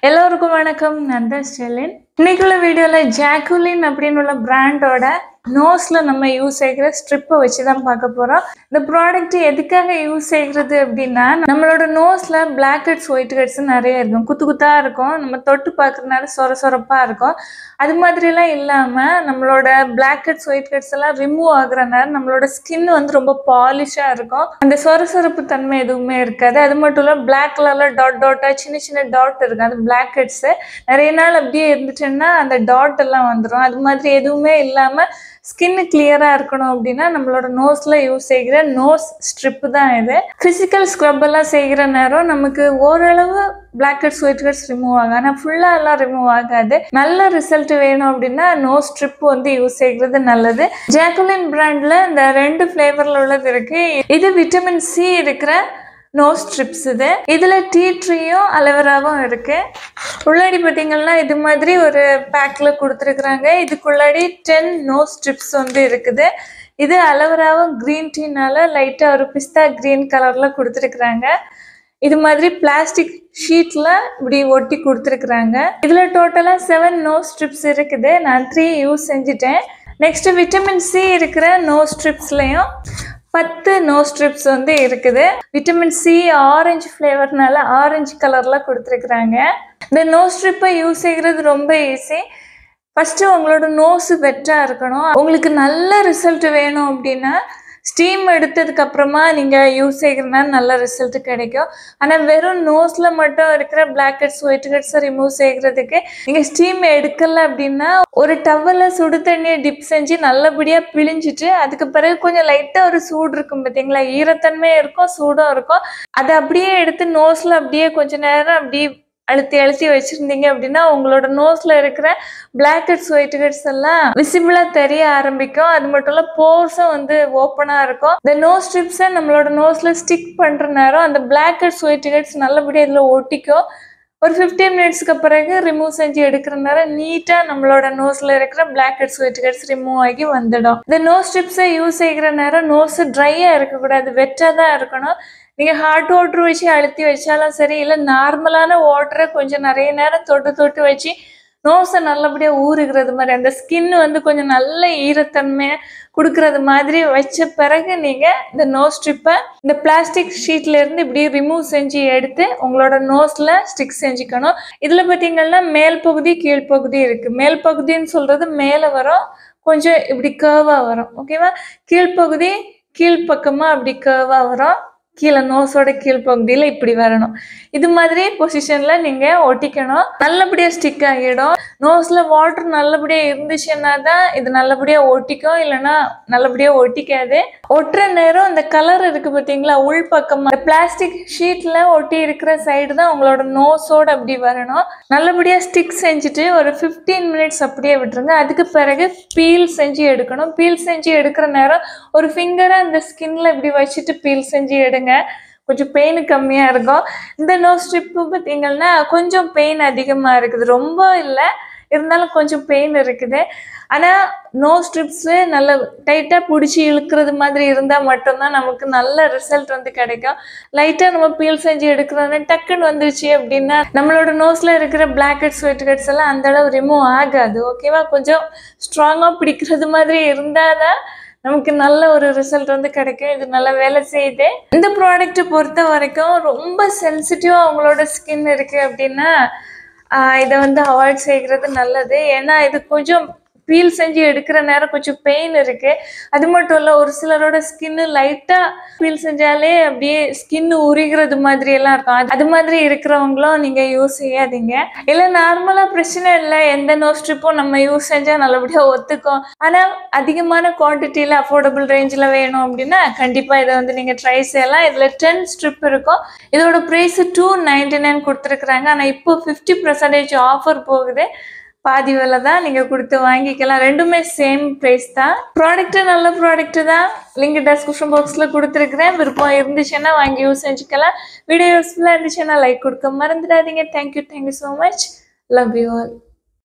எல்லோருக்கும் வணக்கம் நான் தான் ஸ்டெலின் இன்னைக்குள்ள வீடியோவில் ஜாக்குலின் அப்படின்னு உள்ள பிராண்டோட நோஸில் நம்ம யூஸ் செய்கிற ஸ்ட்ரிப்பை வச்சு தான் பார்க்க போகிறோம் இந்த ப்ராடக்ட் எதுக்காக யூஸ் செய்கிறது அப்படின்னா நம்மளோட நோஸில் பிளாக் ஹெட்ஸ் ஒயிட் ஹெட்ஸ் நிறைய இருக்கும் குத்து குத்தாக இருக்கும் நம்ம தொட்டு பார்க்குறதுனால சொர சொரப்பாக இருக்கும் அது மாதிரிலாம் இல்லாமல் நம்மளோட பிளாக் ஹெட்ஸ் ஒயிட் ஹெட்ஸ் எல்லாம் ரிமூவ் ஆகுறனால நம்மளோட ஸ்கின் வந்து ரொம்ப பாலிஷாக இருக்கும் அந்த சொர சொரப்பு தன்மை எதுவுமே இருக்காது அது மட்டும் இல்லை பிளாக் கலரில் டாட் டாட்டாக சின்ன சின்ன டாட் இருக்கும் அது பிளாக் ஹெட்ஸு நிறைய நாள் அப்படியே இருந்துச்சுன்னா அந்த டாட் எல்லாம் வந்துடும் அது மாதிரி எதுவுமே இல்லாமல் ஸ்கின் கிளியராக இருக்கணும் அப்படின்னா நம்மளோட நோஸில் யூஸ் செய்கிற நோஸ் ஸ்ட்ரிப்பு தான் இது ஃபிசிக்கல் ஸ்க்ரப் எல்லாம் செய்கிற நேரம் நமக்கு ஓரளவு black heads white heads remove ஆகும் ஆனால் ஃபுல்லாக எல்லாம் ரிமூவ் ஆகாது நல்ல ரிசல்ட் வேணும் அப்படின்னா நோஸ் ஸ்ட்ரிப் வந்து யூஸ் செய்கிறது நல்லது ஜாக்குலின் பிராண்டில் இந்த ரெண்டு ஃப்ளேவரில் உள்ளது இருக்கு இது விட்டமின் சி இருக்கிற நோஸ் ஸ்ட்ரிப்ஸ் இது இதில் டீ ட்ரீயும் அலோவேராவும் இருக்கு உள்ளாடி பார்த்தீங்கன்னா இது மாதிரி ஒரு பேக்கில் கொடுத்துருக்குறாங்க இதுக்குள்ளாடி டென் நோஸ் ஸ்ட்ரிப்ஸ் வந்து இருக்குது இது அலோவேராவும் க்ரீன் டீனால லைட்டாக ஒரு பிஸ்தா க்ரீன் கலரில் கொடுத்துருக்குறாங்க இது மாதிரி பிளாஸ்டிக் ஷீட்டில் இப்படி ஒட்டி கொடுத்துருக்குறாங்க இதில் டோட்டலாக செவன் நோஸ் ஸ்ட்ரிப்ஸ் இருக்குது நான் த்ரீ யூஸ் செஞ்சுட்டேன் நெக்ஸ்ட் விட்டமின் சி இருக்கிற நோஸ் ஸ்ட்ரிப்ஸ்லையும் பத்து நோ ஸ்ட்ரிப்ஸ் வந்து இருக்குது விட்டமின் சி ஆரஞ்சு ஃப்ளேவர்னால ஆரஞ்சு கலரில் கொடுத்துருக்குறாங்க இந்த நோ ஸ்ட்ரிப்பை யூஸ் செய்கிறது ரொம்ப ஈஸி ஃபஸ்ட்டு உங்களோட நோஸு வெட்டாக இருக்கணும் உங்களுக்கு நல்ல ரிசல்ட் வேணும் அப்படின்னா ஸ்டீம் எடுத்ததுக்கு அப்புறமா நீங்கள் யூஸ் செய்கிறதுனா நல்ல ரிசல்ட் கிடைக்கும் ஆனால் வெறும் நோஸில் மட்டும் இருக்கிற பிளாக் ஹெட்ஸ் ஒயிட் ஹெட்ஸை ரிமூவ் செய்கிறதுக்கு நீங்கள் ஸ்டீம் எடுக்கல அப்படின்னா ஒரு டவலில் சுடு தண்ணியை டிப் செஞ்சு நல்லபடியாக பிழிஞ்சிட்டு அதுக்கு பிறகு கொஞ்சம் லைட்டாக ஒரு சூடு இருக்கும் பார்த்தீங்களா ஈரத்தன்மையும் இருக்கும் சூடும் இருக்கும் அதை அப்படியே எடுத்து நோஸில் அப்படியே கொஞ்ச நேரம் அப்படியே அழுத்தி அழுத்தி வச்சுருந்தீங்க அப்படின்னா உங்களோட நோஸில் இருக்கிற பிளாக் ஹெட்ஸ் ஒயிட் ஹெட்ஸ் எல்லாம் விசிபிளாக தெரிய ஆரம்பிக்கும் அது மட்டும் இல்லை போர்ஸும் வந்து ஓப்பனாக இருக்கும் இந்த நோஸ் ஸ்ட்ரிப்ஸை நம்மளோட நோஸில் ஸ்டிக் பண்ணுற நேரம் அந்த பிளாக் ஹெட்ஸ் ஒயிட் ஹெட்ஸ் நல்லபடியாக இதில் ஒட்டிக்கும் ஒரு ஃபிஃப்டீன் மினிட்ஸ்க்கு பிறகு ரிமூவ் செஞ்சு எடுக்கிற நேரம் நீட்டாக நம்மளோட நோஸில் இருக்கிற black heads white heads remove ஆகி வந்துடும் இந்த நோஸ் ஸ்ட்ரிப்ஸை யூஸ் செய்கிற நேரம் நோஸ் ட்ரையாக இருக்கக்கூடாது வெட்டாக தான் இருக்கணும் நீங்கள் ஹாட் வாட்டர் வச்சு அழுத்தி வச்சாலும் சரி இல்லை நார்மலான வாட்டரை கொஞ்சம் நிறைய நேரம் தொட்டு தொட்டு வச்சு நோஸை நல்லபடியாக ஊறுகிறது மாதிரி அந்த ஸ்கின் வந்து கொஞ்சம் நல்ல ஈரத்தன்மையை கொடுக்கறது மாதிரி வச்ச பிறகு நீங்கள் இந்த நோஸ் ஸ்ட்ரிப்பை இந்த பிளாஸ்டிக் ஷீட்லேருந்து இப்படி ரிமூவ் செஞ்சு எடுத்து உங்களோட நோஸில் ஸ்டிக் செஞ்சுக்கணும் இதில் பார்த்தீங்கன்னா மேல் பகுதி கீழ்ப்பகுதி இருக்குது மேல் பகுதின்னு சொல்கிறது மேலே வரும் கொஞ்சம் இப்படி கேர்வாக வரும் ஓகேவா கீழ்ப்பகுதி கீழ்ப்பக்கமாக அப்படி கேர்வாக வரும் கீழே நோஸோட கீழ்ப்பகுதியில் இப்படி வரணும் இது மாதிரி பொசிஷனில் நீங்கள் ஒட்டிக்கணும் நல்லபடியாக ஸ்டிக் ஆகிடும் நோஸில் வாட்டர் நல்லபடியாக இருந்துச்சுன்னா தான் இது நல்லபடியாக ஒட்டிக்கும் இல்லைன்னா நல்லபடியாக ஒட்டிக்காது ஒட்டுற நேரம் இந்த கலர் இருக்குது பார்த்தீங்களா உள் பக்கமாக பிளாஸ்டிக் ஷீட்டில் ஒட்டி இருக்கிற சைடு தான் உங்களோட நோஸோடு அப்படி வரணும் நல்லபடியாக ஸ்டிக் செஞ்சுட்டு ஒரு ஃபிஃப்டீன் மினிட்ஸ் அப்படியே விட்டுருங்க அதுக்கு பிறகு பீல் செஞ்சு எடுக்கணும் பீல் செஞ்சு எடுக்கிற நேரம் ஒரு ஃபிங்கரை அந்த ஸ்கின்ல இப்படி வச்சுட்டு பீல் செஞ்சு எடுங்க கொஞ்சம் பெயின் கம்மியாக இருக்கும் இந்த நோஸ் ஸ்ட்ரிப்பு பார்த்தீங்கன்னா கொஞ்சம் பெயின் அதிகமாக இருக்குது ரொம்ப இல்லை இருந்தாலும் கொஞ்சம் பெயின் இருக்குது ஆனால் நோ ஸ்ட்ரிப்ஸு நல்ல டைட்டாக பிடிச்சி இழுக்கிறது மாதிரி இருந்தால் மட்டும்தான் நமக்கு நல்ல ரிசல்ட் வந்து கிடைக்கும் லைட்டாக நம்ம பீல் செஞ்சு எடுக்கிறோன்னா டக்குன்னு வந்துருச்சு அப்படின்னா நம்மளோட நோஸில் இருக்கிற பிளாக் ஹெட்ஸ் ஒயிட் ஹெட்ஸ் எல்லாம் அந்த அளவு ரிமூவ் ஆகாது ஓகேவா கொஞ்சம் ஸ்ட்ராங்காக பிடிக்கிறது மாதிரி இருந்தால் தான் நமக்கு நல்ல ஒரு ரிசல்ட் வந்து கிடைக்கும் இது நல்லா வேலை செய்யுது இந்த ப்ராடக்ட்டை பொறுத்த வரைக்கும் ரொம்ப சென்சிட்டிவாக அவங்களோட ஸ்கின் இருக்குது அப்படின்னா இதை வந்து அவாய்ட் செய்கிறது நல்லது ஏன்னா இது கொஞ்சம் பீல் செஞ்சு எடுக்கிற நேரம் கொஞ்சம் பெயின் இருக்கு அது மட்டும் இல்லை ஒரு சிலரோட ஸ்கின்னு லைட்டாக பீல் செஞ்சாலே அப்படியே ஸ்கின் உரிகிறது மாதிரி எல்லாம் இருக்கும் அது மாதிரி இருக்கிறவங்களும் நீங்கள் யூஸ் செய்யாதீங்க இல்லை நார்மலாக பிரச்சனை இல்லை எந்த நோ ஸ்ட்ரிப்பும் நம்ம யூஸ் செஞ்சால் நல்லபடியாக ஒத்துக்கும் ஆனால் அதிகமான குவான்டிட்டியில் அஃபோர்டபுள் ரேஞ்சில் வேணும் அப்படின்னா கண்டிப்பாக இதை வந்து நீங்கள் ட்ரை செய்யலாம் இதில் டென் ஸ்ட்ரிப் இருக்கும் இதோட ப்ரைஸ் டூ நைன்டி நைன் கொடுத்துருக்குறாங்க ஆனால் இப்போ ஃபிஃப்டி பர்சன்டேஜ் ஆஃபர் போகுது பாதி விலை தான் நீங்கள் கொடுத்து வாங்கிக்கலாம் ரெண்டுமே சேம் ப்ரைஸ் தான் ப்ராடக்ட்டு நல்ல ப்ராடக்ட்டு தான் லிங்க் டெஸ்கிரிப்ஷன் பாக்ஸில் கொடுத்துருக்குறேன் விருப்பம் இருந்துச்சுன்னா வாங்கி யூஸ் செஞ்சுக்கலாம் வீடியோ யூஸ்ஃபுல்லாக இருந்துச்சுன்னா லைக் கொடுக்க மறந்துடாதீங்க thank you thank you so much love you all